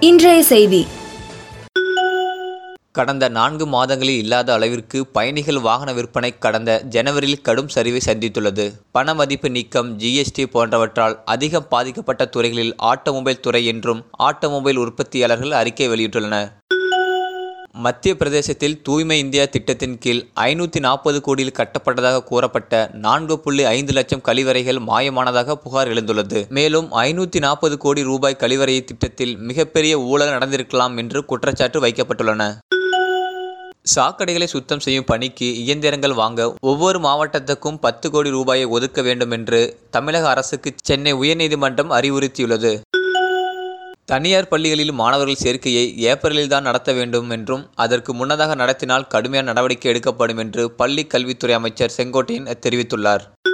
இன்றைய செய்தி கடந்த நான்கு மாதங்களில் இல்லாத அளவிற்கு பயணிகள் வாகன விற்பனை கடந்த ஜனவரியில் கடும் சரிவை சந்தித்துள்ளது பண மதிப்பு நீக்கம் ஜிஎஸ்டி போன்றவற்றால் அதிகம் பாதிக்கப்பட்ட துறைகளில் ஆட்டோமொபைல் துறை என்றும் ஆட்டோமொபைல் உற்பத்தியாளர்கள் அறிக்கை வெளியிட்டுள்ளனர் மத்திய பிரதேசத்தில் தூய்மை இந்தியா திட்டத்தின் கீழ் ஐநூற்றி நாற்பது கோடியில் கட்டப்பட்டதாக கூறப்பட்ட நான்கு புள்ளி ஐந்து லட்சம் கழிவறைகள் மாயமானதாக புகார் எழுந்துள்ளது மேலும் ஐநூற்றி நாற்பது கோடி ரூபாய் கழிவறை திட்டத்தில் மிகப்பெரிய ஊழல் நடந்திருக்கலாம் என்று குற்றச்சாட்டு வைக்கப்பட்டுள்ளன சாக்கடைகளை சுத்தம் செய்யும் பணிக்கு இயந்திரங்கள் வாங்க ஒவ்வொரு மாவட்டத்துக்கும் பத்து கோடி ரூபாயை ஒதுக்க வேண்டும் என்று தமிழக அரசுக்கு சென்னை உயர்நீதிமன்றம் அறிவுறுத்தியுள்ளது தனியார் பள்ளிகளில் மாணவர்கள் சேர்க்கையை ஏப்ரலில் தான் நடத்த வேண்டும் என்றும் அதற்கு முன்னதாக நடத்தினால் கடுமையான நடவடிக்கை எடுக்கப்படும் என்று பள்ளி கல்வித்துறை அமைச்சர் செங்கோட்டையன் தெரிவித்துள்ளார்